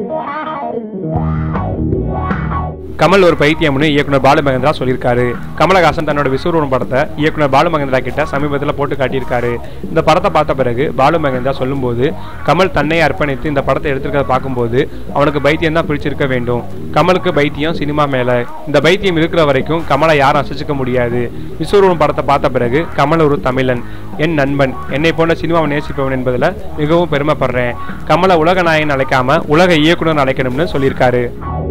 கமல் ஒரு பைத்தியம்னு இயக்குனர் பாலு மகேந்திரா சொல்லியிருக்காரு கமலஹாசன் தன்னோட விஸ்வரூபம் படத்தை இயக்குனர் பாலு மகேந்திரா கிட்ட சமீபத்தில் போட்டு காட்டியிருக்காரு இந்த படத்தை பார்த்த பிறகு பாலு மகேந்திரா சொல்லும்போது கமல் தன்னை அர்ப்பணித்து இந்த படத்தை எடுத்திருக்கிறத பார்க்கும்போது அவனுக்கு பைத்தியம் தான் பிடிச்சிருக்க வேண்டும் கமலுக்கு பைத்தியம் சினிமா மேல இந்த பைத்தியம் இருக்கிற வரைக்கும் கமலை யாரும் அசைச்சிக்க முடியாது விஸ்வரூபம் படத்தை பார்த்த பிறகு கமல் ஒரு தமிழன் என் நண்பன் என்னை போன்ற சினிமாவை நேசிப்பவன் என்பதில் மிகவும் பெருமைப்படுறேன் கமலை உலக நாயகன் அழைக்காம உலக இயக்குனர் அழைக்கணும்னு சொல்லியிருக்காரு